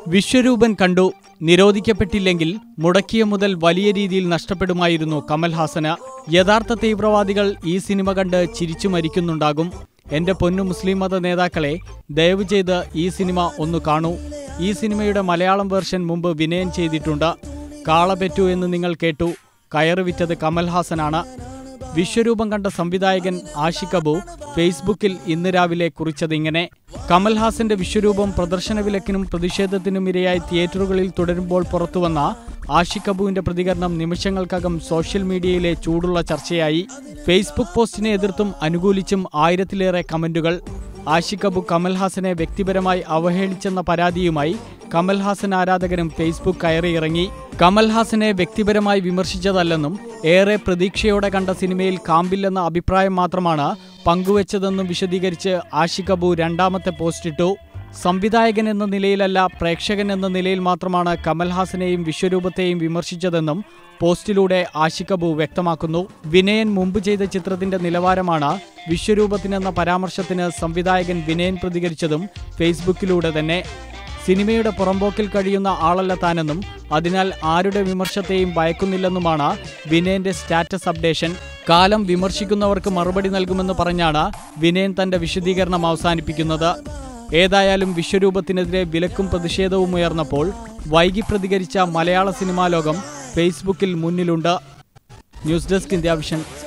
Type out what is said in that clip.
വിശ്വരൂപൻ കണ്ടു നിരോധിക്കപ്പെട്ടില്ലെങ്കിൽ മുടക്കിയ മുതൽ വലിയ രീതിയിൽ നഷ്ടപ്പെടുമായിരുന്നു കമൽഹാസന് യഥാർത്ഥ തീവ്രവാദികൾ ഈ സിനിമ കണ്ട് ചിരിച്ചു മരിക്കുന്നുണ്ടാകും എന്റെ പൊന്നു മുസ്ലിം മത നേതാക്കളെ ദയവ് ചെയ്ത് ഈ സിനിമ ഒന്ന് കാണൂ ഈ സിനിമയുടെ മലയാളം വേർഷൻ മുമ്പ് വിനയം ചെയ്തിട്ടുണ്ട് കാള പെറ്റു എന്ന് നിങ്ങൾ കേട്ടു കയറ് വിറ്റത് കമൽഹാസനാണ് വിശ്വരൂപം കണ്ട സംവിധായകൻ ആഷിഖ് അബു ഫേസ്ബുക്കിൽ ഇന്ന് രാവിലെ കുറിച്ചതിങ്ങനെ കമൽഹാസന്റെ വിശ്വരൂപം പ്രദർശന വിലക്കിനും പ്രതിഷേധത്തിനും ഇരയായി തിയേറ്ററുകളിൽ തുടരുമ്പോൾ പുറത്തുവന്ന ആഷിഖ് അബുവിന്റെ പ്രതികരണം നിമിഷങ്ങൾക്കകം സോഷ്യൽ മീഡിയയിലെ ചൂടുള്ള ചർച്ചയായി ഫേസ്ബുക്ക് പോസ്റ്റിനെ എതിർത്തും അനുകൂലിച്ചും ആയിരത്തിലേറെ കമന്റുകൾ ആഷിഖ് അബു കമൽഹാസനെ വ്യക്തിപരമായി അവഹേളിച്ചെന്ന പരാതിയുമായി കമൽഹാസൻ ആരാധകരും ഫേസ്ബുക്ക് കയറിയിറങ്ങി കമൽഹാസനെ വ്യക്തിപരമായി വിമർശിച്ചതല്ലെന്നും ഏറെ പ്രതീക്ഷയോടെ കണ്ട സിനിമയിൽ കാമ്പില്ലെന്ന അഭിപ്രായം മാത്രമാണ് പങ്കുവച്ചതെന്നും വിശദീകരിച്ച് ആഷിഖ് അബു രണ്ടാമത്തെ പോസ്റ്റിട്ടു സംവിധായകൻ എന്ന നിലയിലല്ല പ്രേക്ഷകൻ എന്ന നിലയിൽ മാത്രമാണ് കമൽഹാസനെയും വിശ്വരൂപത്തെയും വിമർശിച്ചതെന്നും പോസ്റ്റിലൂടെ ആഷിഖ് അബു വ്യക്തമാക്കുന്നു വിനയൻ മുമ്പ് ചെയ്ത ചിത്രത്തിന്റെ നിലവാരമാണ് വിശ്വരൂപത്തിനെന്ന പരാമർശത്തിന് സംവിധായകൻ വിനയൻ പ്രതികരിച്ചതും ഫേസ്ബുക്കിലൂടെ തന്നെ സിനിമയുടെ പുറമ്പോക്കിൽ കഴിയുന്ന ആളല്ല താനെന്നും അതിനാൽ ആരുടെ വിമർശത്തെയും ഭയക്കുന്നില്ലെന്നുമാണ് വിനയന്റെ സ്റ്റാറ്റസ് അപ്ഡേഷൻ കാലം വിമർശിക്കുന്നവർക്ക് മറുപടി നൽകുമെന്ന് പറഞ്ഞാണ് വിനയൻ തന്റെ വിശദീകരണം അവസാനിപ്പിക്കുന്നത് ഏതായാലും വിശ്വരൂപത്തിനെതിരെ വിലക്കും പ്രതിഷേധവും ഉയർന്നപ്പോൾ വൈകി പ്രതികരിച്ച മലയാള സിനിമാ ലോകം ഫേസ്ബുക്കിൽ മുന്നിലുണ്ട് ന്യൂസ് ഡെസ്ക് ഇന്ത്യ വിഷൻ